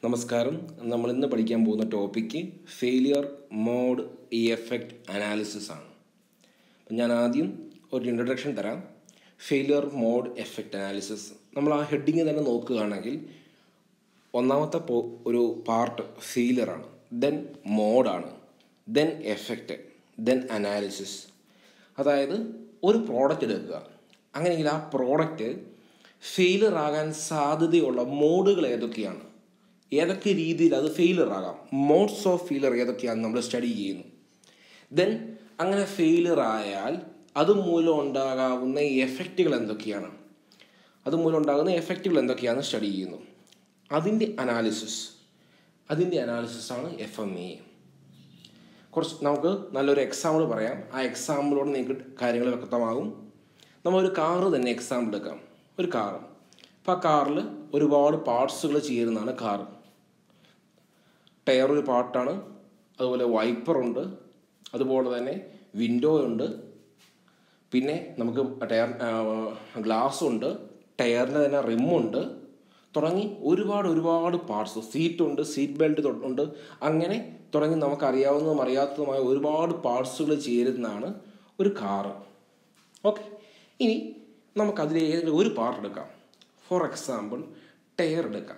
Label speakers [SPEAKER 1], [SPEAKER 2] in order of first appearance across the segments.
[SPEAKER 1] നമസ്കാരം നമ്മൾ ഇന്ന് പഠിക്കാൻ പോകുന്ന ടോപ്പിക്ക് ഫെയിലിയർ മോഡ് ഇ എഫക്റ്റ് അനാലിസിസ് ആണ് അപ്പം ഞാൻ ആദ്യം ഒരു ഇൻട്രഡക്ഷൻ തരാം ഫെയിലിയർ മോഡ് എഫക്റ്റ് അനാലിസിസ് നമ്മൾ ആ ഹെഡിങ് തന്നെ നോക്കുകയാണെങ്കിൽ ഒന്നാമത്തെ പോ ഒരു പാർട്ട് ഫെയിലിയറാണ് ദെൻ മോഡാണ് ദെൻ എഫക്റ്റ് ദെൻ അനാലിസിസ് അതായത് ഒരു പ്രോഡക്റ്റ് എടുക്കുക അങ്ങനെയെങ്കിൽ ആ പ്രോഡക്റ്റ് ഫെയിലിയർ ആകാൻ സാധ്യതയുള്ള മോഡുകൾ ഏതൊക്കെയാണ് ഏതൊക്കെ രീതിയിൽ അത് ഫെയിലിയർ ആകാം മോഡ്സ് ഓഫ് ഫെയിലിയർ ഏതൊക്കെയാണെന്ന് നമ്മൾ സ്റ്റഡി ചെയ്യുന്നു ദെൻ അങ്ങനെ ഫെയിലിയർ ആയാൽ അതുമൂലം ഉണ്ടാകാവുന്ന എഫക്റ്റുകൾ എന്തൊക്കെയാണ് അതുമൂലം ഉണ്ടാകുന്ന എഫക്റ്റുകൾ എന്തൊക്കെയാണെന്ന് സ്റ്റഡി ചെയ്യുന്നു അതിൻ്റെ അനാലിസിസ് അതിൻ്റെ അനാലിസിസാണ് എഫ് എം എ കുറച്ച് നമുക്ക് നല്ലൊരു എക്സാമ്പിൾ പറയാം ആ എക്സാമ്പിളോട് നിങ്ങൾക്ക് കാര്യങ്ങൾ വ്യക്തമാകും നമ്മളൊരു കാറ് തന്നെ എക്സാമ്പിൾ എടുക്കാം ഒരു കാറ് അപ്പോൾ ആ കാറിൽ ഒരുപാട് പാർട്സുകൾ ചേരുന്നതാണ് കാറ് ടയർ ഒരു പാർട്ടാണ് അതുപോലെ വൈപ്പറുണ്ട് അതുപോലെ തന്നെ വിൻഡോ ഉണ്ട് പിന്നെ നമുക്ക് ടയർ ഗ്ലാസ് ഉണ്ട് ടയറിന് തന്നെ റിമ്മുണ്ട് തുടങ്ങി ഒരുപാട് ഒരുപാട് പാർട്സ് സീറ്റുണ്ട് സീറ്റ് ബെൽറ്റ് ഉണ്ട് അങ്ങനെ തുടങ്ങി നമുക്കറിയാവുന്നതും അറിയാത്തതുമായ ഒരുപാട് പാർട്സുകൾ ചേരുന്നതാണ് ഒരു കാറ് ഓക്കെ ഇനി നമുക്കതിൽ ഏതെങ്കിലും ഒരു പാർട്ട് എടുക്കാം ഫോർ എക്സാമ്പിൾ ടയർ എടുക്കാം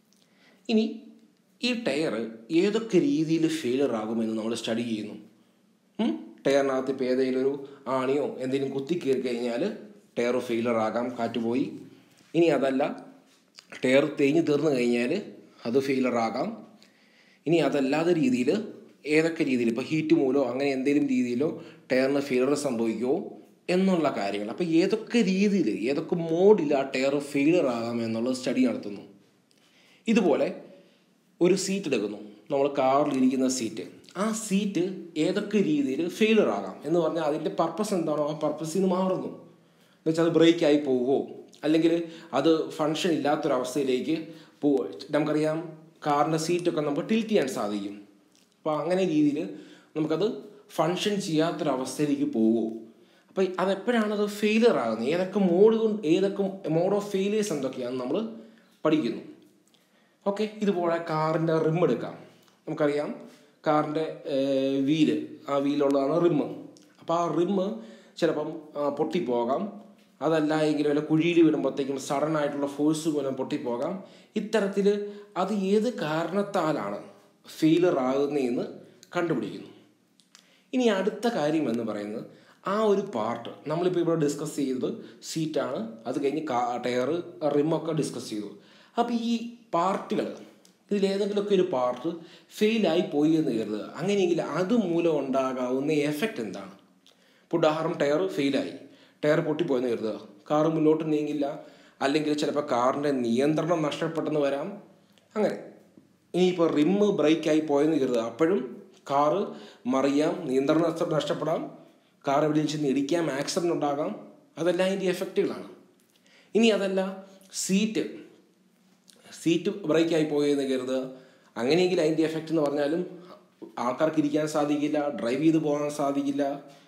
[SPEAKER 1] ഇനി ഈ ടയർ ഏതൊക്കെ രീതിയിൽ ഫെയിലർ ആകുമെന്ന് നമ്മൾ സ്റ്റഡി ചെയ്യുന്നു ഉം? ടയറിനകത്ത് ഇപ്പോൾ ഏതെങ്കിലും ഒരു ആണിയോ എന്തെങ്കിലും കുത്തി കയറി കഴിഞ്ഞാൽ ടയർ ഫെയിലർ ആകാം കാറ്റ് പോയി ഇനി അതല്ല ടയർ തേഞ്ഞ് തീർന്നു കഴിഞ്ഞാൽ അത് ഫെയിലർ ആകാം ഇനി അതല്ലാത്ത രീതിയിൽ ഏതൊക്കെ രീതിയിൽ ഇപ്പോൾ ഹീറ്റ് മൂലോ അങ്ങനെ എന്തെങ്കിലും രീതിയിലോ ടയറിന് ഫെയിലർ സംഭവിക്കുമോ എന്നുള്ള കാര്യങ്ങൾ അപ്പോൾ ഏതൊക്കെ രീതിയിൽ ഏതൊക്കെ മോഡിൽ ആ ടയർ ഫെയിലർ ആകാം എന്നുള്ള സ്റ്റഡി നടത്തുന്നു ഇതുപോലെ ഒരു സീറ്റ് എടുക്കുന്നു നമ്മൾ കാറിൽ ഇരിക്കുന്ന സീറ്റ് ആ സീറ്റ് ഏതൊക്കെ രീതിയിൽ ഫെയിലർ ആകാം എന്ന് പറഞ്ഞാൽ അതിൻ്റെ പർപ്പസ് എന്താണോ ആ പർപ്പസിൽ നിന്ന് മാറുന്നു എന്ന് വെച്ചാൽ അത് ബ്രേക്ക് ആയി പോവുമോ അല്ലെങ്കിൽ അത് ഫങ്ഷൻ ഇല്ലാത്തൊരവസ്ഥയിലേക്ക് പോവുക നമുക്കറിയാം കാറിൻ്റെ സീറ്റൊക്കെ നമുക്ക് ടിൽറ്റ് ചെയ്യാൻ സാധിക്കും അപ്പോൾ അങ്ങനെ രീതിയിൽ നമുക്കത് ഫങ്ഷൻ ചെയ്യാത്തൊരവസ്ഥയിലേക്ക് പോവുമോ അപ്പോൾ അതെപ്പോഴാണ് അത് ഫെയിലിയർ ആകുന്നത് ഏതൊക്കെ മോഡ് കൊണ്ട് ഏതൊക്കെ മോഡ് ഓഫ് ഫെയിലിയേഴ്സ് എന്തൊക്കെയാണെന്ന് നമ്മൾ പഠിക്കുന്നു ഓക്കെ ഇതുപോലെ കാറിൻ്റെ റിം എടുക്കാം നമുക്കറിയാം കാറിൻ്റെ വീല് ആ വീലുള്ളതാണ് റിമ്മ് അപ്പോൾ ആ റിമ്മ് ചിലപ്പം ആ, പൊട്ടിപ്പോകാം അതല്ല എങ്കിൽ വല്ല കുഴിയിൽ വിടുമ്പോഴത്തേക്കും സഡൻ ആയിട്ടുള്ള ഫോഴ്സ് മൂലം പൊട്ടിപ്പോകാം ഇത്തരത്തിൽ അത് ഏത് കാരണത്താലാണ് ഫെയിലർ ആകുന്നതെന്ന് കണ്ടുപിടിക്കുന്നു ഇനി അടുത്ത കാര്യം എന്ന് പറയുന്നത് ആ ഒരു പാർട്ട് നമ്മളിപ്പോൾ ഇവിടെ ഡിസ്കസ് ചെയ്തത് സീറ്റാണ് അത് കഴിഞ്ഞ് കാ ടയർ റിമ്മൊക്കെ ഡിസ്കസ് ചെയ്തു അപ്പോൾ ഈ പാർട്ടുകൾ ഇതിലേതെങ്കിലുമൊക്കെ ഒരു പാർട്ട് ഫെയിലായി പോയി എന്ന് കരുതുക അങ്ങനെയെങ്കിൽ അതുമൂലം ഉണ്ടാകാവുന്ന എഫക്റ്റ് എന്താണ് ഇപ്പോൾ ഉദാഹരണം ടയർ ഫെയിലായി ടയർ പൊട്ടിപ്പോയെന്ന് കരുതുക കാറ് മുന്നോട്ട് നീങ്ങില്ല അല്ലെങ്കിൽ ചിലപ്പോൾ കാറിൻ്റെ നിയന്ത്രണം നഷ്ടപ്പെട്ടെന്ന് വരാം അങ്ങനെ ഇനിയിപ്പോൾ റിമ്മ് ബ്രേക്കായി പോയെന്ന് കരുതുക അപ്പോഴും കാറ് മറിയാം നിയന്ത്രണം നഷ്ട- നഷ്ടപ്പെടാം കാർ എവിടെ വെച്ച് ഇടിക്കാം ആക്സിഡൻ്റ് ഉണ്ടാകാം അതെല്ലാം അതിൻ്റെ എഫക്റ്റുകളാണ് ഇനി അതല്ല സീറ്റ് സീറ്റ് ബ്രേക്കായി പോയെന്ന് കരുതുക അങ്ങനെയെങ്കിൽ അതിൻ്റെ എഫക്റ്റ് എന്ന് പറഞ്ഞാലും ആൾക്കാർക്ക് ഇരിക്കാൻ സാധിക്കില്ല ഡ്രൈവ് ചെയ്ത് പോകാൻ സാധിക്കില്ല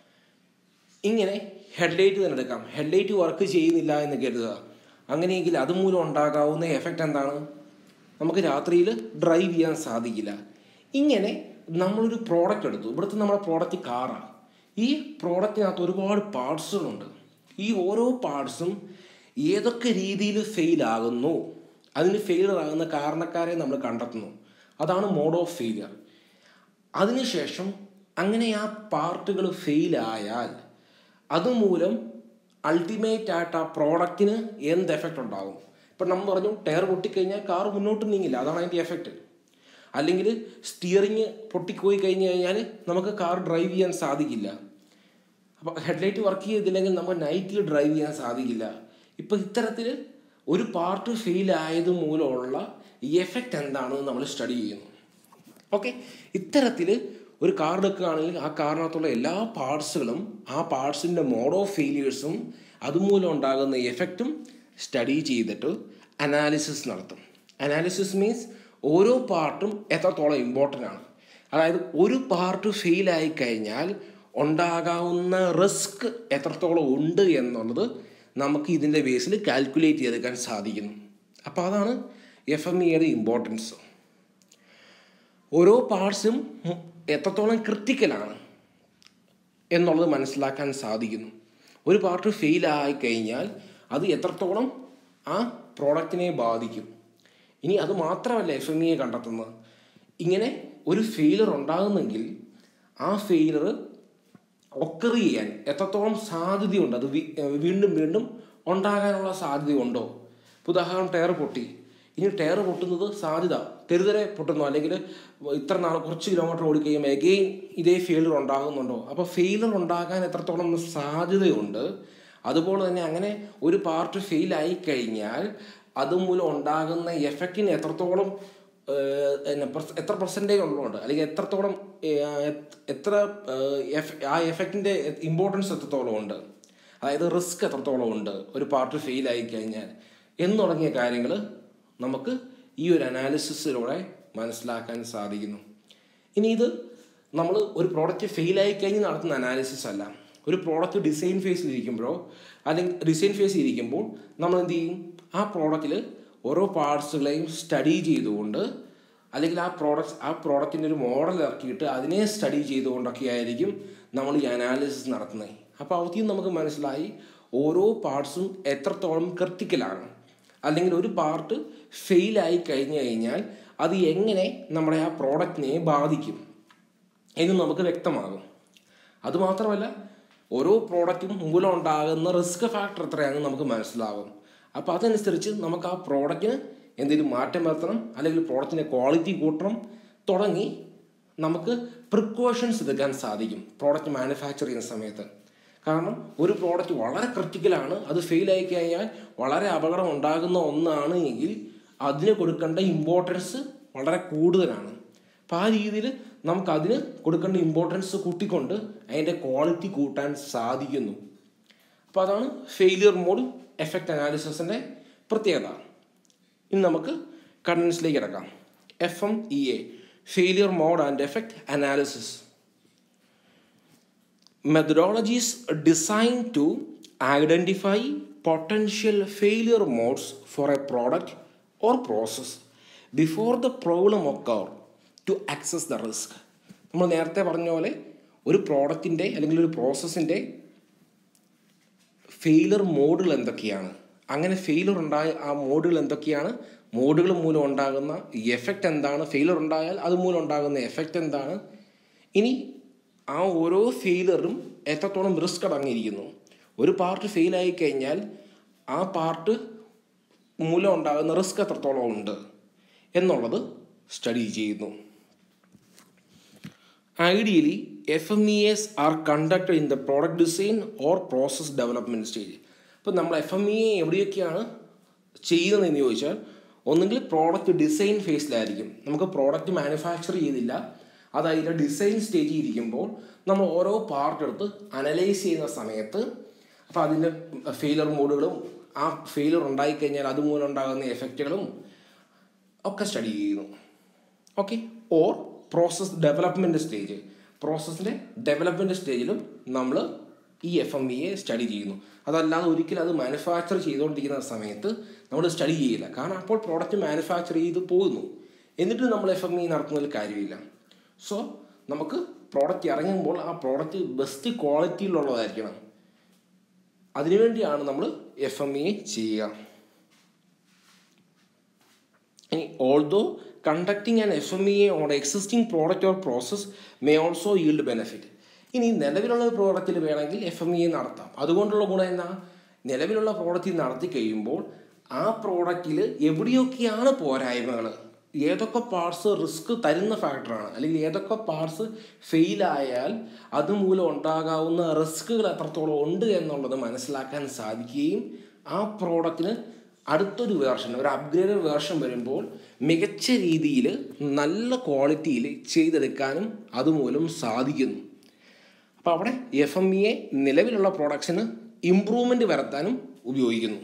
[SPEAKER 1] ഇങ്ങനെ ഹെഡ്ലൈറ്റ് തന്നെ എടുക്കാം ഹെഡ്ലൈറ്റ് വർക്ക് ചെയ്യുന്നില്ല എന്ന് കരുതുക അങ്ങനെയെങ്കിൽ അതുമൂലം ഉണ്ടാകാവുന്ന എഫക്റ്റ് എന്താണ് നമുക്ക് രാത്രിയിൽ ഡ്രൈവ് ചെയ്യാൻ സാധിക്കില്ല ഇങ്ങനെ നമ്മളൊരു പ്രോഡക്റ്റ് എടുത്തു ഇവിടുത്തെ നമ്മുടെ പ്രോഡക്റ്റ് കാറാണ് ഈ പ്രോഡക്റ്റിനകത്ത് ഒരുപാട് പാർട്സുകളുണ്ട് ഈ ഓരോ പാർട്സും ഏതൊക്കെ രീതിയിൽ ഫെയിൽ ആകുന്നു അതിന് ഫെയിലർ ആകുന്ന കാരണക്കാരെ നമ്മൾ കണ്ടെത്തുന്നു അതാണ് മോഡ് ഓഫ് ഫെയിലിയർ അതിനുശേഷം അങ്ങനെ ആ പാർട്ടുകൾ ഫെയിലായാൽ അതുമൂലം അൾട്ടിമേറ്റ് ആയിട്ട് ആ പ്രോഡക്റ്റിന് എന്ത് എഫക്റ്റ് ഉണ്ടാകും ഇപ്പം നമ്മൾ പറഞ്ഞു ടയർ പൊട്ടിക്കഴിഞ്ഞാൽ കാർ മുന്നോട്ട് നീങ്ങില്ല അതാണ് അതിൻ്റെ എഫക്റ്റ് അല്ലെങ്കിൽ സ്റ്റിയറിങ് പൊട്ടിപ്പോയി കഴിഞ്ഞ് കഴിഞ്ഞാൽ നമുക്ക് കാർ ഡ്രൈവ് ചെയ്യാൻ സാധിക്കില്ല അപ്പോൾ ഹെഡ്ലൈറ്റ് വർക്ക് ചെയ്തില്ലെങ്കിൽ നമുക്ക് നൈറ്റിൽ ഡ്രൈവ് ചെയ്യാൻ സാധിക്കില്ല ഇപ്പോൾ ഇത്തരത്തിൽ ഒരു പാർട്ട് ഫെയിൽ ആയത് മൂലമുള്ള എഫക്റ്റ് എന്താണെന്ന് നമ്മൾ സ്റ്റഡി ചെയ്യുന്നു ഓക്കെ ഇത്തരത്തിൽ ഒരു കാർ എടുക്കുകയാണെങ്കിൽ ആ കാറിനകത്തുള്ള എല്ലാ പാർട്സുകളും ആ പാർട്സിൻ്റെ മോഡ് ഓഫ് ഫെയിലിയേഴ്സും അതുമൂലം ഉണ്ടാകുന്ന എഫക്റ്റും സ്റ്റഡി ചെയ്തിട്ട് അനാലിസിസ് നടത്തും അനാലിസിസ് മീൻസ് ഓരോ പാർട്ടും എത്രത്തോളം ഇമ്പോർട്ടൻ്റ് ആണ് അതായത് ഒരു പാർട്ട് ഫെയിലായി കഴിഞ്ഞാൽ ഉണ്ടാകാവുന്ന റിസ്ക് എത്രത്തോളം ഉണ്ട് എന്നുള്ളത് നമുക്ക് ഇതിൻ്റെ ബേസിൽ കാൽക്കുലേറ്റ് ചെയ്തെടുക്കാൻ സാധിക്കുന്നു അപ്പോൾ അതാണ് എഫ് എം ഇയുടെ ഇമ്പോർട്ടൻസ് ഓരോ പാർട്സും എത്രത്തോളം ക്രിട്ടിക്കലാണ് എന്നുള്ളത് മനസ്സിലാക്കാൻ സാധിക്കുന്നു ഒരു പാർട്ട് ഫെയിൽ ആയി കഴിഞ്ഞാൽ അത് എത്രത്തോളം ആ പ്രോഡക്റ്റിനെ ബാധിക്കും ഇനി അത് മാത്രമല്ല എഫ് എം ഇയെ കണ്ടെത്തുന്നത് ഇങ്ങനെ ഒരു ഫെയിലർ ഉണ്ടാകുന്നെങ്കിൽ ആ ഫെയിലർ ഒക്കർ ചെയ്യാൻ എത്രത്തോളം സാധ്യതയുണ്ട് അത് വീ- വീണ്ടും വീണ്ടും ഉണ്ടാകാനുള്ള സാധ്യതയുണ്ടോ ഇപ്പോൾ ഉദാഹരണം ടയർ പൊട്ടി ഇനി ടയർ പൊട്ടുന്നത് സാധ്യത തെരുതരെ പൊട്ടുന്നു അല്ലെങ്കിൽ ഇത്ര നാൾ കുറച്ച് കിലോമീറ്റർ ഓടിക്കഴിയുമ്പോൾ എഗെയിൻ ഇതേ ഫെയിലർ ഉണ്ടാകുന്നുണ്ടോ അപ്പോൾ ഫെയിലർ ഉണ്ടാകാൻ എത്രത്തോളം സാധ്യതയുണ്ട് അതുപോലെ തന്നെ അങ്ങനെ ഒരു പാർട്ട് ഫെയിലായി കഴിഞ്ഞാൽ അതുമൂലം ഉണ്ടാകുന്ന എഫക്റ്റിന് എത്രത്തോളം ഏഹ്, എന്ന പെർസ- എത്ര പെർസെൻറ്റേജ് ഉള്ളതുകൊണ്ട് അല്ലെങ്കിൽ എത്രത്തോളം ഏഹ്, എത്- എത്ര ഏഹ്, എഫ്- ആ എഫക്റ്റിൻ്റെ ഇമ്പോർട്ടൻസ് എത്രത്തോളം ഉണ്ട് അതായത് റിസ്ക് എത്രത്തോളം ഉണ്ട് ഒരു പാർട്ട് ഫെയിൽ ആയി കഴിഞ്ഞാൽ എന്ന് തുടങ്ങിയ കാര്യങ്ങൾ നമുക്ക് ഈ ഒരു അനാലിസിസിലൂടെ മനസ്സിലാക്കാൻ സാധിക്കുന്നു ഇനി ഇത് നമ്മൾ ഒരു പ്രോഡക്റ്റ് ഫെയിലായി കഴിഞ്ഞ് നടത്തുന്ന അനാലിസിസ് അല്ല ഒരു പ്രോഡക്റ്റ് ഡിസൈൻ ഫേസിൽ ഇരിക്കുമ്പോഴോ അല്ലെങ്കിൽ ഡിസൈൻ ഫേസിൽ ഇരിക്കുമ്പോൾ നമ്മൾ എന്ത് ചെയ്യും ആ പ്രോഡക്റ്റിൽ ഓരോ പാർട്സുകളെയും സ്റ്റഡി ചെയ്തുകൊണ്ട് അല്ലെങ്കിൽ ആ പ്രോഡക്റ്റ് ആ പ്രോഡക്റ്റിൻ്റെ ഒരു മോഡൽ ഇറക്കിയിട്ട് അതിനെ സ്റ്റഡി ചെയ്തുകൊണ്ടൊക്കെ ആയിരിക്കും നമ്മൾ ഈ അനാലിസിസ് നടത്തുന്നത് അപ്പോൾ അവധിയും നമുക്ക് മനസ്സിലായി ഓരോ പാർട്സും എത്രത്തോളം ക്രിട്ടിക്കലാണ് അല്ലെങ്കിൽ ഒരു പാർട്ട് ഫെയിലായി കഴിഞ്ഞു കഴിഞ്ഞാൽ അത് എങ്ങനെ നമ്മുടെ ആ പ്രോഡക്റ്റിനെ ബാധിക്കും എന്ന് നമുക്ക് വ്യക്തമാകും അതുമാത്രമല്ല ഓരോ പ്രോഡക്റ്റും മൂലം ഉണ്ടാകുന്ന റിസ്ക് ഫാക്ടർ എത്രയാണെന്ന് നമുക്ക് മനസ്സിലാകും അപ്പോൾ അതനുസരിച്ച് നമുക്ക് ആ പ്രോഡക്റ്റിന് എന്തെങ്കിലും മാറ്റം വരുത്തണം അല്ലെങ്കിൽ പ്രോഡക്റ്റിൻ്റെ ക്വാളിറ്റി കൂട്ടണം തുടങ്ങി നമുക്ക് പ്രിക്കോഷൻസ് എടുക്കാൻ സാധിക്കും പ്രോഡക്റ്റ് മാനുഫാക്ചർ ചെയ്യുന്ന സമയത്ത് കാരണം ഒരു പ്രോഡക്റ്റ് വളരെ ക്രിട്ടിക്കലാണ് അത് ഫെയിൽ ആയി കഴിഞ്ഞാൽ വളരെ അപകടം ഉണ്ടാകുന്ന ഒന്നാണ് എങ്കിൽ അതിന് കൊടുക്കേണ്ട ഇമ്പോർട്ടൻസ് വളരെ കൂടുതലാണ് അപ്പം ആ രീതിയിൽ നമുക്ക് അതിന് കൊടുക്കേണ്ട ഇമ്പോർട്ടൻസ് കൂട്ടിക്കൊണ്ട് അതിൻ്റെ ക്വാളിറ്റി കൂട്ടാൻ സാധിക്കുന്നു അപ്പോൾ അതാണ് ഫെയിലിയർ മോഡ് എഫക്റ്റ് അനാലിസിസിൻ്റെ പ്രത്യേകത ഇനി നമുക്ക് കണ്ടൻസിലേക്ക് കിടക്കാം F M E A failure mode and effect analysis methodologies designed to identify potential failure modes for a product or process before the problem occur to access the risk നമ്മൾ നേരത്തെ പറഞ്ഞ പോലെ ഒരു പ്രോഡക്റ്റിൻ്റെ അല്ലെങ്കിൽ ഒരു പ്രോസസ്സിൻ്റെ ഫെയിലർ മോഡുകൾ എന്തൊക്കെയാണ് അങ്ങനെ ഫെയിലർ ഉണ്ടായ ആ മോഡുകൾ എന്തൊക്കെയാണ് മോഡുകൾ മൂലം ഉണ്ടാകുന്ന എഫക്റ്റ് എന്താണ് ഫെയിലർ ഉണ്ടായാൽ അത് മൂലം ഉണ്ടാകുന്ന എഫക്റ്റ് എന്താണ് ഇനി ആ ഓരോ ഫെയിലറും എത്രത്തോളം റിസ്ക് അടങ്ങിയിരിക്കുന്നു ഒരു പാർട്ട് ഫെയിലായി കഴിഞ്ഞാൽ ആ പാർട്ട് മൂലം ഉണ്ടാകുന്ന റിസ്ക് എത്രത്തോളം ഉണ്ട് എന്നുള്ളത് സ്റ്റഡി ചെയ്യുന്നു ideally F M E S are conducted in the product design or process development stage അപ്പോൾ നമ്മൾ എഫ് എം ഇ എ എവിടെയൊക്കെയാണ് ചെയ്യുന്നതെന്ന് ചോദിച്ചാൽ ഒന്നുകിൽ പ്രോഡക്റ്റ് ഡിസൈൻ ഫേസിലായിരിക്കും നമുക്ക് പ്രോഡക്റ്റ് മാനുഫാക്ചർ ചെയ്തില്ല അത് അതിൻ്റെ ഡിസൈൻ സ്റ്റേജിൽ ഇരിക്കുമ്പോൾ നമ്മൾ ഓരോ പാർട്ട് എടുത്ത് അനലൈസ് ചെയ്യുന്ന സമയത്ത് അപ്പോൾ അതിൻ്റെ ഫെയിലർ മോഡുകളും ആ ഫെയിലർ ഉണ്ടായിക്കഴിഞ്ഞാൽ അതുമൂലം ഉണ്ടാകുന്ന എഫക്റ്റുകളും ഒക്കെ സ്റ്റഡി ചെയ്യുന്നു okay or process development stage പ്രോസസ്സിൻ്റെ ഡെവലപ്മെൻറ്റ് സ്റ്റേജിലും നമ്മൾ ഈ എഫ് എം എ സ്റ്റഡി ചെയ്യുന്നു അതല്ലാതെ ഒരിക്കലും അത് മാനുഫാക്ചർ ചെയ്തുകൊണ്ടിരിക്കുന്ന സമയത്ത് നമ്മൾ സ്റ്റഡി ചെയ്യില്ല കാരണം അപ്പോൾ പ്രോഡക്റ്റ് മാനുഫാക്ചർ ചെയ്ത് പോകുന്നു എന്നിട്ട് നമ്മൾ എഫ് എം ഇ നടത്തുന്നതിൽ കാര്യമില്ല സോ നമുക്ക് പ്രോഡക്റ്റ് ഇറങ്ങുമ്പോൾ ആ പ്രോഡക്റ്റ് ബെസ്റ്റ് ക്വാളിറ്റിയിലുള്ളതായിരിക്കണം അതിനുവേണ്ടിയാണ് നമ്മൾ എഫ് എം ഇ ചെയ്യുക ഇനി although conducting an F M E A on existing product or process may also yield benefit ഇനി നിലവിലുള്ള പ്രോഡക്റ്റിൽ വേണമെങ്കിൽ എഫ് എം ഇ എ നടത്താം അതുകൊണ്ടുള്ള ഗുണം എന്നാ നിലവിലുള്ള പ്രോഡക്റ്റ് നടത്തി കഴിയുമ്പോൾ ആ പ്രോഡക്റ്റിൽ എവിടെയൊക്കെയാണ് പോരായ്മകൾ ഏതൊക്കെ പാർട്സ് റിസ്ക് തരുന്ന ഫാക്ടറാണ് അല്ലെങ്കിൽ ഏതൊക്കെ പാർട്സ് ഫെയിലായാൽ അതുമൂലം ഉണ്ടാകാവുന്ന റിസ്കുകൾ എത്രത്തോളം ഉണ്ട് എന്നുള്ളത് മനസ്സിലാക്കാൻ സാധിക്കുകയും ആ പ്രോഡക്റ്റിന് അടുത്തൊരു വേർഷൻ ഒരു അപ്ഗ്രേഡഡ് വേർഷൻ വരുമ്പോൾ മികച്ച രീതിയിൽ നല്ല ക്വാളിറ്റിയിൽ ചെയ്തെടുക്കാനും അതുമൂലം സാധിക്കുന്നു അപ്പോൾ അവിടെ എഫ് എം ഇ എ നിലവിലുള്ള പ്രോഡക്ട്സിന് ഇമ്പ്രൂവ്മെൻ്റ് വരുത്താനും ഉപയോഗിക്കുന്നു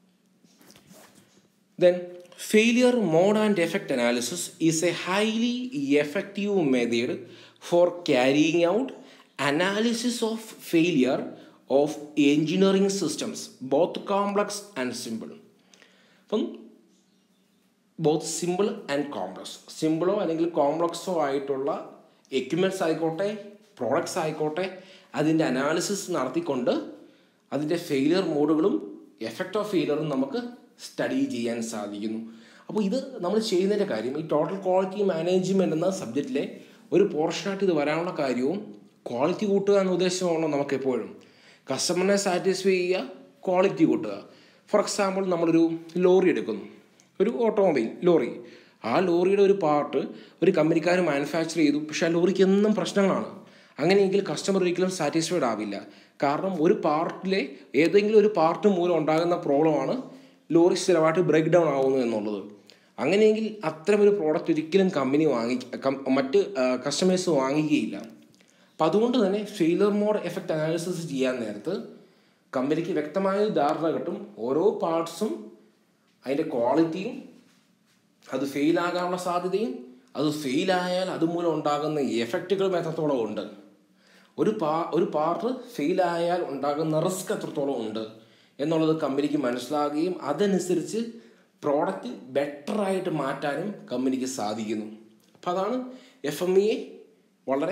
[SPEAKER 1] then failure mode and effect analysis is a highly effective method for carrying out analysis of failure of engineering systems both complex and simple അപ്പം ബോത്ത് സിമ്പിൾ ആൻഡ് കോംപ്ലക്സ് സിമ്പിളോ അല്ലെങ്കിൽ കോംപ്ലക്സോ ആയിട്ടുള്ള equipments ആയിക്കോട്ടെ products ആയിക്കോട്ടെ അതിൻ്റെ അനാലിസിസ് നടത്തിക്കൊണ്ട് അതിൻ്റെ ഫെയിലിയർ മോഡുകളും എഫക്റ്റ് ഓഫ് ഫെയിലിയറും നമുക്ക് സ്റ്റഡി ചെയ്യാൻ സാധിക്കുന്നു അപ്പോൾ ഇത് നമ്മൾ ചെയ്യുന്നതിൻ്റെ കാര്യം ഈ ടോട്ടൽ ക്വാളിറ്റി മാനേജ്മെൻറ്റ് എന്ന സബ്ജക്റ്റിലെ ഒരു പോർഷനായിട്ട് ഇത് വരാനുള്ള കാര്യവും ക്വാളിറ്റി കൂട്ടുക എന്ന ഉദ്ദേശമാണല്ലോ നമുക്ക് എപ്പോഴും കസ്റ്റമറിനെ സാറ്റിസ്ഫൈ ചെയ്യുക ക്വാളിറ്റി കൂട്ടുക ഫോർ എക്സാമ്പിൾ നമ്മളൊരു ലോറി എടുക്കുന്നു ഒരു ഓട്ടോമൊബൈൽ ലോറി ആ ലോറിയുടെ ഒരു പാർട്ട് ഒരു കമ്പനിക്കാർ മാനുഫാക്ചർ ചെയ്തു പക്ഷെ ആ ലോറിക്ക് എന്നും പ്രശ്നങ്ങളാണ് അങ്ങനെയെങ്കിൽ കസ്റ്റമർ ഒരിക്കലും സാറ്റിസ്ഫൈഡ് ആവില്ല കാരണം ഒരു പാർട്ടിലെ ഏതെങ്കിലും ഒരു പാർട്ട് മൂലം ഉണ്ടാകുന്ന പ്രോബ്ലമാണ് ലോറി സ്ഥിരമായിട്ട് ബ്രേക്ക് ഡൗൺ ആവുന്നു എന്നുള്ളത് അങ്ങനെയെങ്കിൽ അത്തരമൊരു പ്രോഡക്റ്റ് ഒരിക്കലും കമ്പനി വാങ്ങി കം- മറ്റ് കസ്റ്റമേഴ്സ് വാങ്ങിക്കുകയില്ല അപ്പം അതുകൊണ്ട് തന്നെ ഫെയിലർ മോഡ് എഫക്റ്റ് അനാലിസിസ് ചെയ്യാൻ നേരത്ത് കമ്പനിക്ക് വ്യക്തമായ ഒരു ധാരണ കിട്ടും ഓരോ പാർട്സും അതിൻ്റെ ക്വാളിറ്റിയും അത് ഫെയിലാകാനുള്ള സാധ്യതയും അത് ഫെയിലായാൽ അതുമൂലം ഉണ്ടാകുന്ന എഫക്റ്റുകളും എത്രത്തോളം ഉണ്ട് ഒരു പാ ഒരു പാർട്ട് ഫെയിലായാൽ ഉണ്ടാകുന്ന റിസ്ക് എത്രത്തോളം ഉണ്ട് എന്നുള്ളത് കമ്പനിക്ക് മനസ്സിലാകുകയും അതനുസരിച്ച് പ്രോഡക്റ്റ് ബെറ്ററായിട്ട് മാറ്റാനും കമ്പനിക്ക് സാധിക്കുന്നു അപ്പോൾ അതാണ് എഫ് എം ഇ വളരെ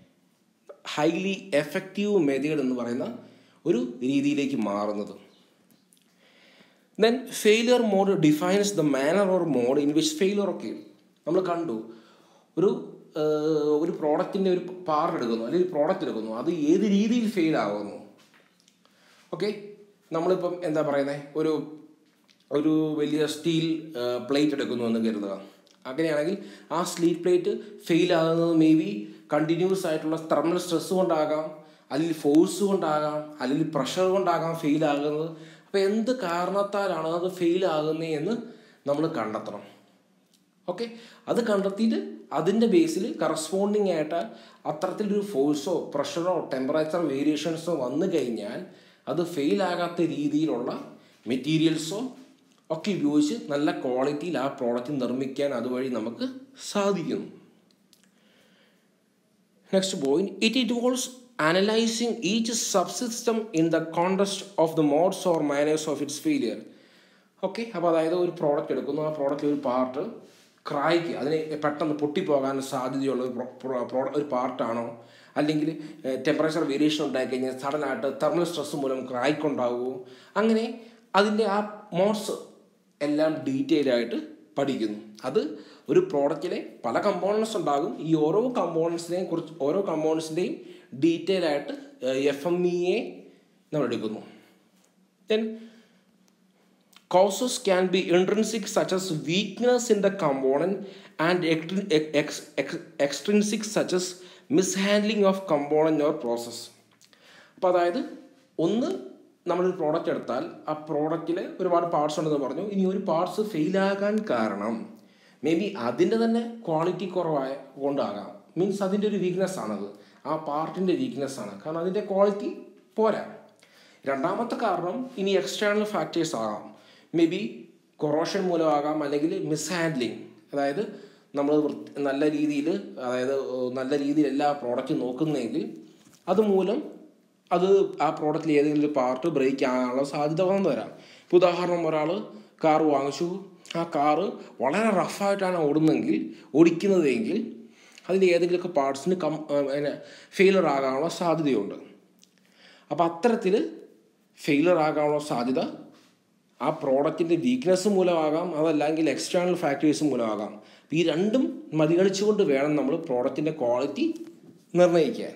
[SPEAKER 1] ഹൈലി എഫക്റ്റീവ് മെത്തേഡ് എന്ന് പറയുന്ന ഒരു രീതിയിലേക്ക് മാറുന്നത് then failure mode defines the manner or mode in which failure ഒക്കെ നമ്മൾ കണ്ടു ഒരു ഏഹ്, ഒരു പ്രോഡക്റ്റിൻ്റെ ഒരു പാർട്ട് എടുക്കുന്നു അല്ലെങ്കിൽ ഒരു പ്രോഡക്റ്റ് എടുക്കുന്നു അത് ഏത് രീതിയിൽ ഫെയിൽ ആകുന്നു ഓക്കെ നമ്മളിപ്പം എന്താ പറയുന്നത് ഒരു ഒരു വലിയ സ്റ്റീൽ പ്ലേറ്റ് എടുക്കുന്നു എന്ന് കരുതുക അങ്ങനെയാണെങ്കിൽ ആ സ്റ്റീൽ പ്ലേറ്റ് ഫെയിൽ ആകുന്നത് മേ ബി കണ്ടിന്യൂസ് ആയിട്ടുള്ള തെർമൽ സ്ട്രെസ് കൊണ്ടാകാം അല്ലെങ്കിൽ ഫോഴ്സ് കൊണ്ടാകാം അല്ലെങ്കിൽ പ്രഷർ കൊണ്ടാകാം ഫെയിൽ ആകുന്നത് അപ്പോൾ എന്ത് കാരണത്താലാണ് അത് ഫെയിൽ ആകുന്നത് എന്ന് നമ്മൾ കണ്ടെത്തണം ഓക്കെ അത് കണ്ടെത്തിയിട്ട് അതിൻ്റെ ബേസിൽ കറസ്പോണ്ടിങ് ആയിട്ട് അത്തരത്തിലൊരു ഫോഴ്സോ പ്രഷറോ ടെമ്പറേച്ചർ വേരിയേഷൻസോ വന്നു കഴിഞ്ഞാൽ അത് ഫെയിൽ ആകാത്ത രീതിയിലുള്ള മെറ്റീരിയൽസോ ഒക്കെ ഉപയോഗിച്ച് നല്ല ക്വാളിറ്റിയിൽ ആ പ്രോഡക്റ്റ് നിർമ്മിക്കാൻ അതുവഴി നമുക്ക് സാധിക്കുന്നു next point it involves analysing each subsystem in the context of the modes or manners of its failure okay അപ്പോൾ അതായത് ഒരു പ്രോഡക്റ്റ് എടുക്കുന്നു ആ പ്രോഡക്റ്റ് ഒരു പാർട്ട് ക്രായ്ക്ക് അതിന് പെട്ടെന്ന് പൊട്ടിപ്പോകാൻ സാധ്യതയുള്ള ഒരു പ്രോ- പ്രോ- പ്രോ- ഒരു പാർട്ടാണോ അല്ലെങ്കിൽ ടെമ്പറേച്ചർ വേരിയേഷൻ ഉണ്ടായി കഴിഞ്ഞാൽ സഡനായിട്ട് തെർമൽ സ്ട്രെസ് മൂലം ക്രായ്ക്ക് ഉണ്ടാവുമോ അങ്ങനെ അതിൻ്റെ ആ മോഡ്സ് എല്ലാം ഡീറ്റെയിൽ ആയിട്ട് പഠിക്കുന്നു അത് ഒരു പ്രോഡക്റ്റിലെ പല കമ്പോണൻസ് ഉണ്ടാകും ഈ ഓരോ കമ്പോണൻസിനെയും കുറിച്ച് ഓരോ കമ്പോണൻസിൻ്റെയും ഡീറ്റെയിൽ ആയിട്ട് എഫ് എം ഇയെ നമ്മൾ എടുക്കുന്നു then Causes can be intrinsic, such as weakness in the component, and extrin- ex- ex- extrinsic, such as mishandling of component or process. അപ്പോൾ അതായത് ഒന്ന് നമ്മളൊരു പ്രോഡക്റ്റ് എടുത്താൽ ആ പ്രോഡക്റ്റിൽ ഒരുപാട് പാർട്സ് ഉണ്ടെന്ന് പറഞ്ഞു ഇനി ഒരു പാർട്സ് ഫെയിലാകാൻ കാരണം മേ ബി അതിൻ്റെ തന്നെ ക്വാളിറ്റി കുറവായ കൊണ്ടാകാം മീൻസ് അതിൻ്റെ ഒരു വീക്ക്നെസ് ആണത് ആ പാർട്ടിൻ്റെ വീക്ക്നെസ് ആണ് കാരണം അതിൻ്റെ ക്വാളിറ്റി പോരാ രണ്ടാമത്തെ കാരണം ഇനി എക്സ്റ്റേണൽ ഫാക്ടേഴ്സ് ആകാം മേ ബി കൊറോഷൻ മൂലമാകാം അല്ലെങ്കിൽ മിസ്ഹാൻഡ്ലിങ് അതായത് നമ്മൾ വൃത്തി- നല്ല രീതിയിൽ അതായത് ഏഹ്, നല്ല രീതിയിൽ എല്ലാ പ്രോഡക്റ്റും നോക്കുന്നതെങ്കിൽ അതുമൂലം അത് ആ പ്രോഡക്റ്റിൽ ഏതെങ്കിലും ഒരു പാർട്ട് ബ്രേക്ക് ആകാനുള്ള സാധ്യത വന്നു വരാം ഇപ്പോൾ ഉദാഹരണം ഒരാൾ കാർ വാങ്ങിച്ചു ആ കാറ് വളരെ റഫായിട്ടാണ് ഓടുന്നതെങ്കിൽ ഓടിക്കുന്നതെങ്കിൽ അതിൻ്റെ ഏതെങ്കിലുമൊക്കെ പാർട്സിന് കം പിന്നെ ഫെയിലർ ആകാനുള്ള സാധ്യതയുണ്ട് അപ്പോൾ അത്തരത്തിൽ ഫെയിലർ ആകാനുള്ള സാധ്യത ആ പ്രോഡക്റ്റിൻ്റെ വീക്ക്നെസ് മൂലമാകാം അതല്ലെങ്കിൽ എക്സ്റ്റേണൽ ഫാക്ടേഴ്സ് മൂലമാകാം അപ്പോൾ ഈ രണ്ടും മതിഗണിച്ചുകൊണ്ട് വേണം നമ്മൾ പ്രോഡക്റ്റിൻ്റെ ക്വാളിറ്റി നിർണ്ണയിക്കാൻ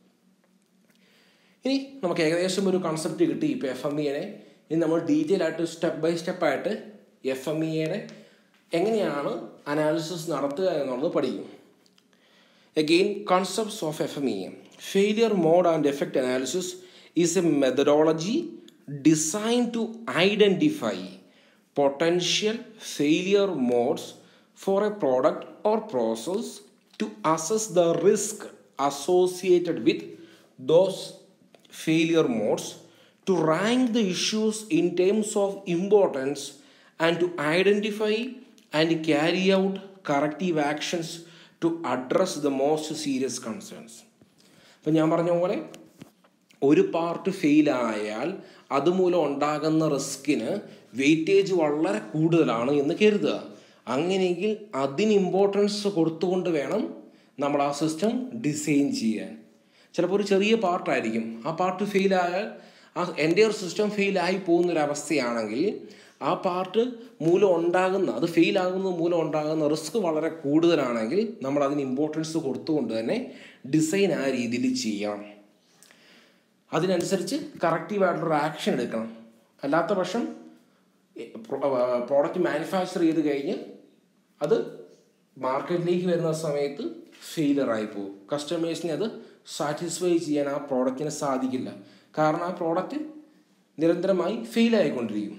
[SPEAKER 1] ഇനി നമുക്ക് ഏകദേശം ഒരു കൺസെപ്റ്റ് കിട്ടി ഇപ്പോൾ എഫ് എം ഇയുടെ ഇനി നമ്മൾ ഡീറ്റെയിൽ ആയിട്ട് സ്റ്റെപ്പ് ബൈ സ്റ്റെപ്പായിട്ട് എഫ് എം ഇയുടെ എങ്ങനെയാണ് അനാലിസിസ് നടത്തുക എന്നുള്ളത് പഠിക്കും Again, concepts of FMEA. Failure mode and effect analysis is a methodology designed to identify potential failure modes for a product or process to assess the risk associated with those failure modes, to rank the issues in terms of importance, and to identify and carry out corrective actions to address the most serious concerns. അപ്പം ഞാൻ പറഞ്ഞ പോലെ ഒരു part ഫെയിലായാൽ അതുമൂലം ഉണ്ടാകുന്ന റിസ്കിന് weightage വളരെ കൂടുതലാണ് എന്ന് കരുതുക അങ്ങനെയെങ്കിൽ അതിന് ഇമ്പോർട്ടൻസ് കൊടുത്തുകൊണ്ട് വേണം നമ്മൾ ആ സിസ്റ്റം ഡിസൈൻ ചെയ്യാൻ ചിലപ്പോൾ ഒരു ചെറിയ പാർട്ടായിരിക്കും ആ പാർട്ട് ഫെയിലായാൽ ആ എൻ്റെ ഒരു സിസ്റ്റം ഫെയിലായി പോകുന്നൊരവസ്ഥയാണെങ്കിൽ ആ പാർട്ട് മൂലം ഉണ്ടാകുന്ന അത് ഫെയിലാകുന്നത് മൂലം ഉണ്ടാകുന്ന റിസ്ക് വളരെ കൂടുതലാണെങ്കിൽ നമ്മൾ അതിന് ഇമ്പോർട്ടൻസ് കൊടുത്തുകൊണ്ട് തന്നെ ഡിസൈൻ ആ രീതിയിൽ ചെയ്യണം അതിനനുസരിച്ച് കറക്റ്റീവായിട്ടുള്ളൊരു ആക്ഷൻ എടുക്കണം അല്ലാത്ത പക്ഷം പ്രോഡക്റ്റ് മാനുഫാക്ചർ ചെയ്ത് കഴിഞ്ഞ് അത് മാർക്കറ്റിലേക്ക് വരുന്ന സമയത്ത് ഫെയിലറായി പോകും കസ്റ്റമേഴ്സിനെ അത് സാറ്റിസ്ഫൈ ചെയ്യാൻ ആ പ്രോഡക്റ്റിന് സാധിക്കില്ല കാരണം ആ പ്രോഡക്റ്റ് നിരന്തരമായി ഫെയിലായിക്കൊണ്ടിരിക്കും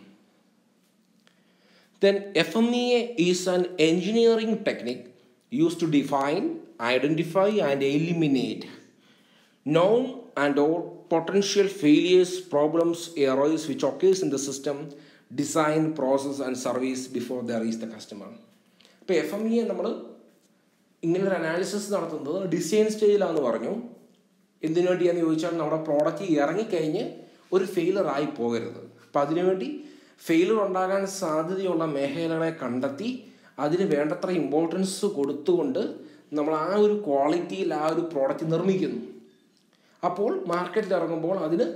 [SPEAKER 1] then F M E A is an engineering technique use to define identify and eliminate known and or potential failures problems arise which occurs in the system design process and service before they reach the customer ഇപ്പോൾ F M ഇയെ നമ്മൾ ഇങ്ങനൊരു analysis നടത്തുന്നത് design സ്റ്റേജിലാണെന്ന് പറഞ്ഞു എന്തിനു വേണ്ടിയാന്ന് ചോദിച്ചാൽ നമ്മുടെ product ഇറങ്ങിക്കഴിഞ്ഞ് ഒരു ഫെയിലർ ആയി പോകരുത് അപ്പം അതിനുവേണ്ടി ഫെയിലർ ഉണ്ടാകാൻ സാധ്യതയുള്ള മേഖലകളെ കണ്ടെത്തി അതിന് വേണ്ടത്ര ഇമ്പോർട്ടൻസ് കൊടുത്തുകൊണ്ട് നമ്മൾ ആ ഒരു ക്വാളിറ്റിയിൽ ആ ഒരു പ്രോഡക്റ്റ് നിർമ്മിക്കുന്നു അപ്പോൾ മാർക്കറ്റിൽ ഇറങ്ങുമ്പോൾ അതിന്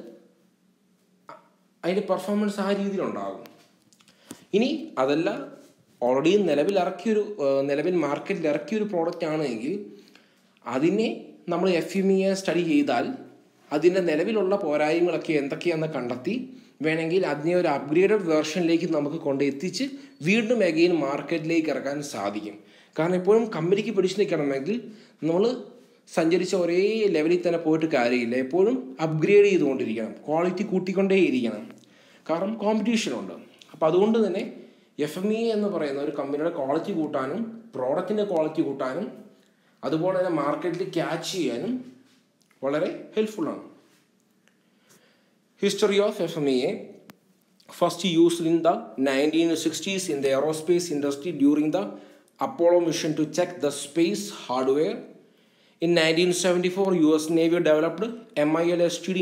[SPEAKER 1] അതിൻ്റെ പെർഫോമൻസ് ആ രീതിയിലുണ്ടാകും ഇനി അതല്ല ഓൾറെഡി നിലവിൽ ഇറക്കിയൊരു ഏഹ്, നിലവിൽ മാർക്കറ്റിൽ ഇറക്കിയൊരു പ്രോഡക്റ്റ് ആണെങ്കിൽ അതിനെ നമ്മൾ എഫ് എം ഇയെ സ്റ്റഡി ചെയ്താൽ അതിൻ്റെ നിലവിലുള്ള പോരായ്മകളൊക്കെ എന്തൊക്കെയാണെന്ന് കണ്ടെത്തി വേണമെങ്കിൽ അതിനെ ഒരു അപ്ഗ്രേഡഡ് വേർഷനിലേക്ക് നമുക്ക് കൊണ്ട് എത്തിച്ച് വീണ്ടും എഗെയിൻ മാർക്കറ്റിലേക്ക് ഇറക്കാൻ സാധിക്കും കാരണം എപ്പോഴും കമ്പനിക്ക് പിടിച്ചു നിൽക്കണമെങ്കിൽ നമ്മൾ സഞ്ചരിച്ച ഒരേ ലെവലിൽ തന്നെ പോയിട്ട് കാര്യമില്ല എപ്പോഴും അപ്ഗ്രേഡ് ചെയ്തുകൊണ്ടിരിക്കണം ക്വാളിറ്റി കൂട്ടിക്കൊണ്ടേയിരിക്കണം കാരണം കോമ്പറ്റീഷൻ ഉണ്ട് അപ്പോൾ അതുകൊണ്ട് തന്നെ എഫ് എം ഇ എന്ന് പറയുന്ന ഒരു കമ്പനിയുടെ ക്വാളിറ്റി കൂട്ടാനും പ്രോഡക്റ്റിൻ്റെ ക്വാളിറ്റി കൂട്ടാനും അതുപോലെ തന്നെ മാർക്കറ്റിൽ ക്യാച്ച് ചെയ്യാനും വളരെ ഹെൽപ്ഫുള്ളാണ് history of F M E A first used in the 1960s in the aerospace industry during the Apollo mission to check the space hardware. In 1974, US Navy developed MIL STD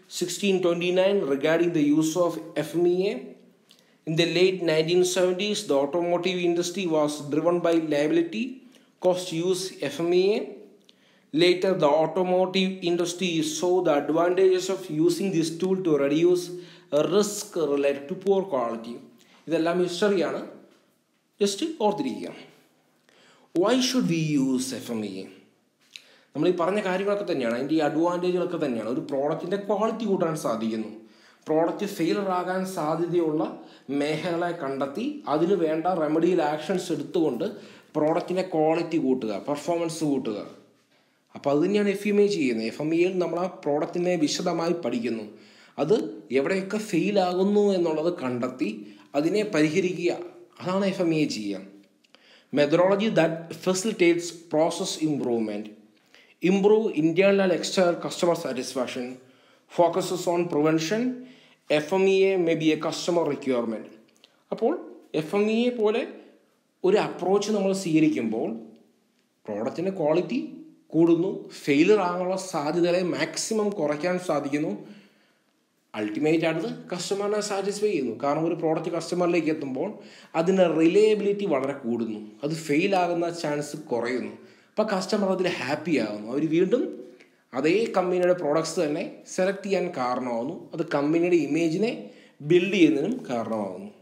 [SPEAKER 1] 1629 regarding the use of FMEA. In the late 1970s, the automotive industry was driven by liability, cost use FMEA. Later, the automotive industry saw the advantages of using this tool to reduce risk related to poor quality. ഇതെല്ലാം ഹിസ്റ്ററിയാണ് just ഓർത്തിരിക്കുക why should we use F M E നമ്മൾ ഈ പറഞ്ഞ കാര്യങ്ങളൊക്കെ തന്നെയാണ് അതിൻ്റെ ഈ അഡ്വാൻറ്റേജുകളൊക്കെ തന്നെയാണ് ഒരു പ്രോഡക്റ്റിൻ്റെ ക്വാളിറ്റി കൂട്ടാൻ സാധിക്കുന്നു പ്രോഡക്റ്റ് ഫെയിലർ ആകാൻ സാധ്യതയുള്ള മേഖലകളെ കണ്ടെത്തി അതിന് വേണ്ട റെമഡിയൽ ആക്ഷൻസ് എടുത്തുകൊണ്ട് പ്രോഡക്റ്റിൻ്റെ ക്വാളിറ്റി കൂട്ടുക പെർഫോമൻസ് കൂട്ടുക അപ്പോൾ അത് തന്നെയാണ് എഫ് എം എ ചെയ്യുന്നത് എഫ് എം എയിൽ നമ്മൾ ആ പ്രോഡക്റ്റിനെ വിശദമായി പഠിക്കുന്നു അത് എവിടെയൊക്കെ ഫെയിൽ ആകുന്നു എന്നുള്ളത് കണ്ടെത്തി അതിനെ പരിഹരിക്കുക അതാണ് എഫ് എം എ ചെയ്യുക methodology that facilitates process improvement improve internal and external customer satisfaction focuses on prevention F M E A may be a customer requirement അപ്പോൾ എഫ് എം ഇ എ പോലെ ഒരു അപ്രോച്ച് നമ്മൾ സ്വീകരിക്കുമ്പോൾ പ്രോഡക്റ്റിൻ്റെ quality കൂടുന്നു failure ആകാനുള്ള സാധ്യതകളെ മാക്സിമം കുറയ്ക്കാൻ സാധിക്കുന്നു അൾട്ടിമേറ്റ് ആയിട്ട് കസ്റ്റമറിനെ സാറ്റിസ്ഫൈ ചെയ്യുന്നു കാരണം ഒരു പ്രോഡക്റ്റ് കസ്റ്റമറിലേക്ക് എത്തുമ്പോൾ അതിൻ്റെ റിലയബിലിറ്റി വളരെ കൂടുന്നു അത് ഫെയിൽ ആകുന്ന ചാൻസ് കുറയുന്നു അപ്പോൾ കസ്റ്റമർ അതിൽ ഹാപ്പി ആകുന്നു അവർ വീണ്ടും അതേ കമ്പനിയുടെ പ്രോഡക്ട്സ് തന്നെ സെലക്ട് ചെയ്യാൻ കാരണമാകുന്നു അത് കമ്പനിയുടെ ഇമേജിനെ ബിൽഡ് ചെയ്യുന്നതിനും കാരണമാകുന്നു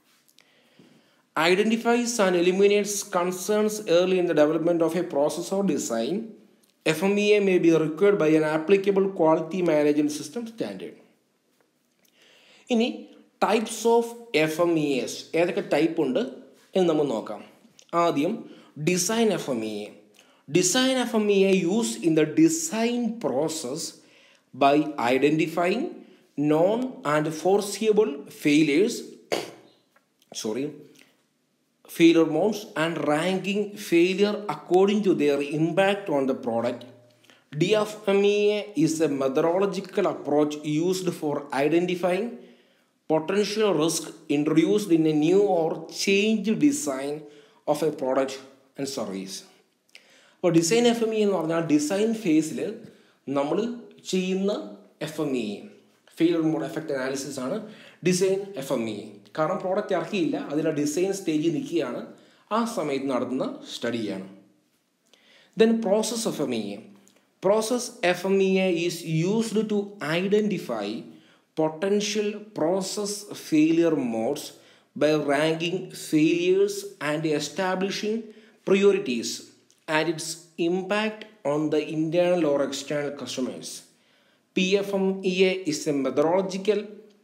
[SPEAKER 1] identifies and eliminates concerns early in the development of a process or design, FMEA may be required by an applicable quality management system standard. ഇനി types of F M E S ഏതൊക്കെ type ഉണ്ട് എന്ന് നമുക്ക് നോക്കാം ആദ്യം design F M E A design F M E A use in the design process by identifying known and foreseeable failures sorry failure modes and ranking failure according to their impact on the product. DFMEA is a methodological approach used for identifying potential risk introduced in a new or changed design of a product and service. അപ്പോൾ design F M E എന്ന് പറഞ്ഞാൽ design ഫേസിൽ നമ്മൾ ചെയ്യുന്ന F M E failure mode effect analysis ആണ് design F M E കാരണം product ഇറക്കിയില്ല അതിൻ്റെ ഡിസൈൻ സ്റ്റേജിൽ നിൽക്കുകയാണ് ആ സമയത്ത് നടത്തുന്ന സ്റ്റഡിയാണ് then process F M E A process F M E A is used to identify potential process failure modes by ranking failures and establishing priorities and its impact on the internal or external customers. PFMEA is a methodological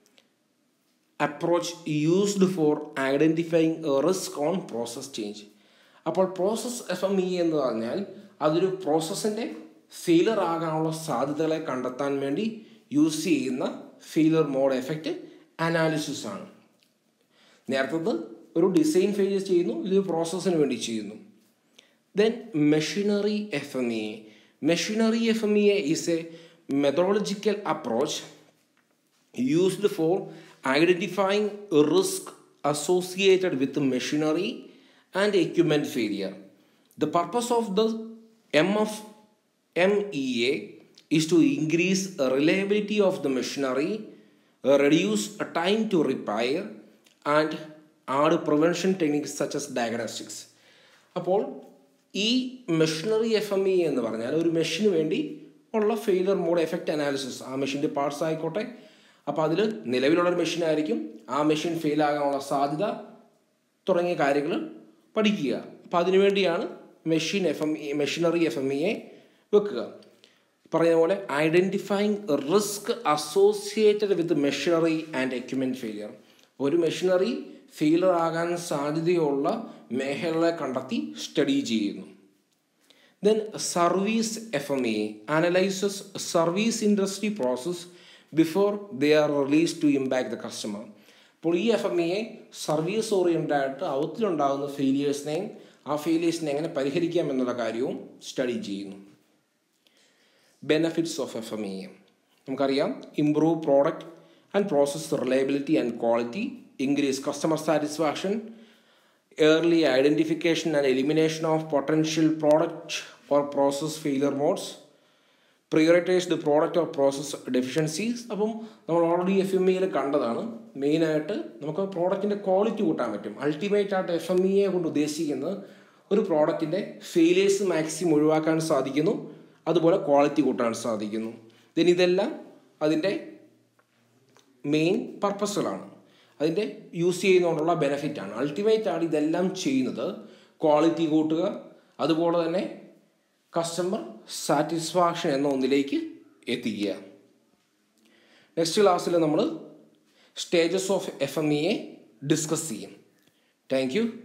[SPEAKER 1] approach used for identifying a risk on process change. അപ്പോൾ process F M E എന്ന് പറഞ്ഞാൽ അതൊരു പ്രോസസ്സിൻ്റെ failure ആകാനുള്ള സാധ്യതകളെ കണ്ടെത്താൻ വേണ്ടി use ചെയ്യുന്ന failure mode effect analysis ആണ് നേരത്തത് ഒരു ഡിസൈൻ ഫേജ് ചെയ്യുന്നു ഇത് പ്രോസസ്സിന് വേണ്ടി ചെയ്യുന്നു then machinery F M E machinery F M E is a methodological approach used for identifying risk associated with machinery and equipment failure. The purpose of the MF MEA is to increase reliability of the machinery, reduce time to repair, and add prevention techniques such as diagnostics അപ്പോൾ ഈ machinery F M E എന്ന് പറഞ്ഞാൽ ഒരു മെഷീന് വേണ്ടി ഉള്ള failure mode effect analysis ആ മെഷീൻ്റെ parts ആയിക്കോട്ടെ അപ്പോൾ അതിൽ നിലവിലുള്ളൊരു മെഷീൻ ആയിരിക്കും ആ മെഷീൻ ഫെയിൽ ആകാനുള്ള സാധ്യത തുടങ്ങിയ കാര്യങ്ങൾ പഠിക്കുക അപ്പോൾ അതിനുവേണ്ടിയാണ് machine F M E machinery F M ഇയെ വെക്കുക പറഞ്ഞ പോലെ identifying risk associated with machinery and equipment failure ഒരു മെഷീനറി ഫെയിലർ ആകാൻ സാധ്യതയുള്ള മേഖലകളെ കണ്ടെത്തി സ്റ്റഡി ചെയ്യുന്നു then service F M A analyses service industry process before they are release to impact the customer അപ്പോൾ ഈ F M A service oriented ആയിട്ട് അവത്തിലുണ്ടാകുന്ന ഫെയിലിയേഴ്സിനെയും ആ ഫെയിലിയേഴ്സിനെ എങ്ങനെ പരിഹരിക്കാം എന്നുള്ള കാര്യവും സ്റ്റഡി ചെയ്യുന്നു benefits of F M A നമുക്കറിയാം improve product and process reliability and quality, increase customer satisfaction, early identification and elimination of potential product or process failure modes, prioritize the product or process deficiencies അപ്പം നമ്മൾ already F M ഇയിൽ കണ്ടതാണ് മെയിനായിട്ട് നമുക്ക് പ്രോഡക്റ്റിൻ്റെ quality കൂട്ടാൻ പറ്റും ultimate ആയിട്ട് എഫ് എം ഇയെ കൊണ്ട് ഉദ്ദേശിക്കുന്നത് ഒരു പ്രോഡക്റ്റിൻ്റെ ഫെയിലിയേഴ്സ് മാക്സിമം ഒഴിവാക്കാൻ സാധിക്കുന്നു അതുപോലെ ക്വാളിറ്റി കൂട്ടാൻ സാധിക്കുന്നു ദെൻ ഇതെല്ലാം അതിൻ്റെ മെയിൻ പർപ്പസുകളാണ് അതിൻ്റെ യൂസ് ചെയ്യുന്നതുകൊണ്ടുള്ള ബെനിഫിറ്റാണ് അൾട്ടിമേറ്റ് ആണ് ഇതെല്ലാം ചെയ്യുന്നത് ക്വാളിറ്റി കൂട്ടുക അതുപോലെ തന്നെ കസ്റ്റമർ സാറ്റിസ്ഫാക്ഷൻ എന്ന ഒന്നിലേക്ക് എത്തിക്കുക നെക്സ്റ്റ് ക്ലാസ്സിൽ നമ്മൾ സ്റ്റേജസ് ഓഫ് എഫ് എം ഇയെ ഡിസ്കസ് ചെയ്യും താങ്ക് യു